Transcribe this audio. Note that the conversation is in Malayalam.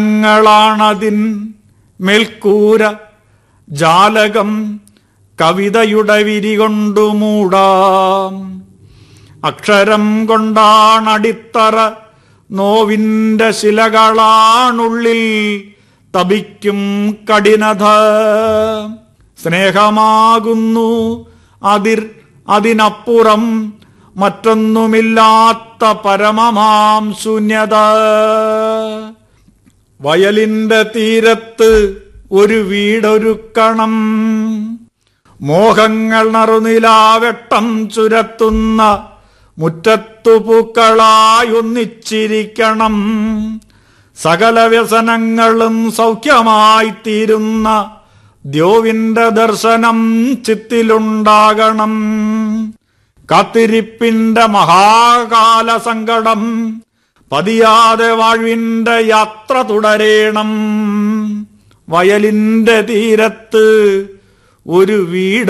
ങ്ങളാണതിൻ മേൽക്കൂര ജാലകം കവിതയുടെ വിരി കൊണ്ടു മൂടാം അക്ഷരം കൊണ്ടാണടിത്തറ നോവിന്റെ ശിലകളാണുള്ളിൽ തപിക്കും കഠിനത സ്നേഹമാകുന്നു അതിർ അതിനപ്പുറം മറ്റൊന്നുമില്ലാത്ത പരമമാം ശൂന്യത വയലിന്റെ തീരത്ത് ഒരു വീടൊരുക്കണം മോഹങ്ങൾ നറുനിലാവെട്ടം ചുരത്തുന്ന മുറ്റത്തു പൂക്കളായി ഒന്നിച്ചിരിക്കണം സകല വ്യസനങ്ങളും സൗഖ്യമായി തീരുന്ന ദ്യോവിന്റെ ദർശനം ചിത്തിലുണ്ടാകണം കാത്തിരിപ്പിന്റെ മഹാകാല സങ്കടം പതിയാതെ വാഴ്വിന്റെ യാത്ര തുടരേണം വയലിന്റെ തീരത്ത് ഒരു വീട്